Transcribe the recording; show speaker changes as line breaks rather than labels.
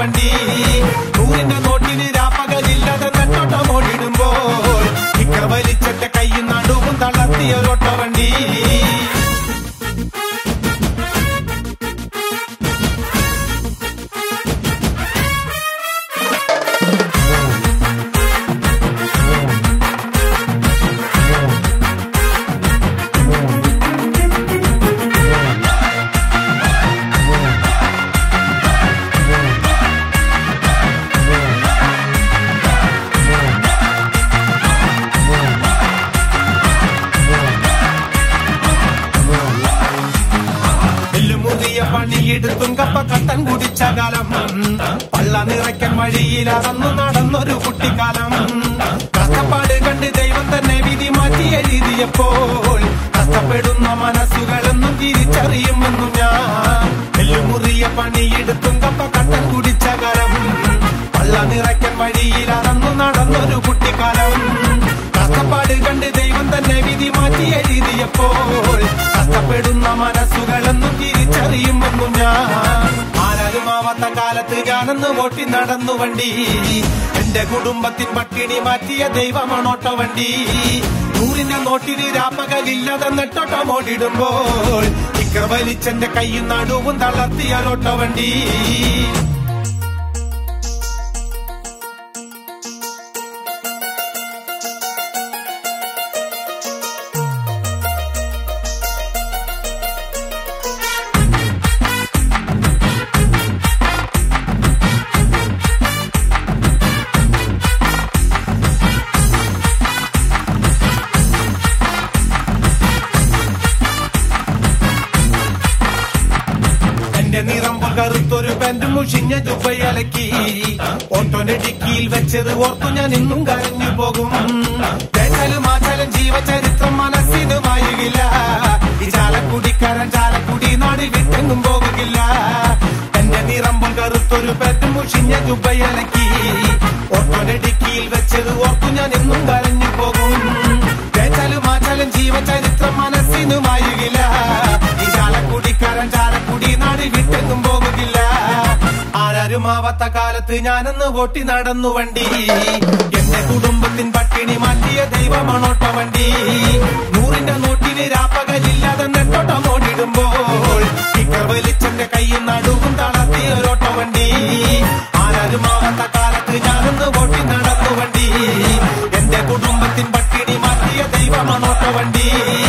വണ്ടി നൂറിന്റെ നോട്ടിന് രാപ്പകലില്ലാതെ നെട്ടോട്ടം ഓടിടുമ്പോൾ ഇക്ക വലിച്ചെന്റെ കൈയും നടുവും തളർത്തിയ ഒരൊട്ട വണ്ടി എല്ലുമുറിയ പണിയെടുത്തും കപ്പ കട്ടൻ കുടിച്ച കാലം പള്ള നിറയ്ക്കൻ വഴിയിൽ അറന്നു നടന്നൊരു കുട്ടിക്കാലം കഷ്ടപ്പാട് കണ്ട് ദൈവം തന്നെ വിധി മാറ്റി എഴുതിയപ്പോൾ കഷ്ടപ്പെടുന്ന മനസ്സുകളെന്നും തിരിച്ചറിയുമെന്നു ഞാൻ എല്ലുമുറിയ പണിയെടുത്തും കപ്പ കട്ടൻ കുടിച്ച കാലം പള്ള നിറയ്ക്കൻ വഴിയിൽ അറന്നു നടന്നൊരു കുട്ടിക്കാലം കഷ്ടപ്പാട് കണ്ട് ദൈവം തന്നെ വിധി മാറ്റി എഴുതിയപ്പോൾ കഷ്ടപ്പെടുന്ന മനസ്സുകളെന്നും തിരിച്ചറിയുമെന്നു ഞാൻ ആരാരും ആവാത്ത കാലത്ത് ഞാനെന്ന് ഓട്ടി നടന്നു വണ്ടി എന്റെ കുടുംബത്തിൻ പട്ടിണി മാറ്റിയ ദൈവമാണോട്ട വണ്ടി നൂറിന്റെ നോട്ടിന് രാപ്പകലില്ലാതെ നെട്ടോട്ടം ഓടിടുമ്പോൾ ഇക്ക വലിച്ചെന്റെ കൈയും നടുവും തളർത്തിയാലോട്ട വണ്ടി എന്റെ നിറം കറുത്തൊരു പാന്റ് മുഷിഞ്ഞ ജുബയലക്കി ഓട്ടോന്റെ ഡിക്കിയിൽ വെച്ചത് ഓർത്തു ഞാൻ ഇന്നും കരഞ്ഞു പോകും തേച്ചാലും ആച്ചാലും ജീവചരിത്രം മനസ്സിന് മായുകില്ല ഈ ചാലക്കുടിക്കാരൻ ചാലക്കുടി നാട് വിട്ടെങ്ങും പോകുകില്ല എന്റെ നിറം കറുത്തൊരു പാന്റ് മുഷിഞ്ഞ ജുബയലക്കി ഓട്ടോന്റെ ഡിക്കിയിൽ വെച്ചത് ഓർത്തു ഞാൻ ഇന്നും കരഞ്ഞു പോകും തേച്ചാലും ആച്ചാലും ജീവചരിത്രം മനസ്സിന് മായുകില്ല ഈ ചാലക്കുടിക്കാരൻ ചാലക്കുടി നാട് വിട്ടെങ്ങും പോകുകില്ല ആരാരും ആവാത്ത കാലത്ത് ഞാനെന്ന് ഓട്ടി നടന്നു വണ്ടി എന്റെ കുടുംബത്തിൻ പട്ടിണി മാറ്റിയ ദൈവമാണോട്ട വണ്ടി നൂറിന്റെ നോട്ടിന് രാപ്പകലില്ലാതെ നെട്ടോട്ടം ഓടിടുമ്പോൾ ഇക്കർ വലിച്ചെന്റെ കൈയും നടുവും തളർത്തിയ ഒരോട്ട വണ്ടി ആരാരും ആവാത്ത കാലത്ത് ഞാനെന്ന് ഓട്ടി നടന്നു വണ്ടി എന്റെ കുടുംബത്തിൻ പട്ടിണി മാറ്റിയ ദൈവമാണോട്ട വണ്ടി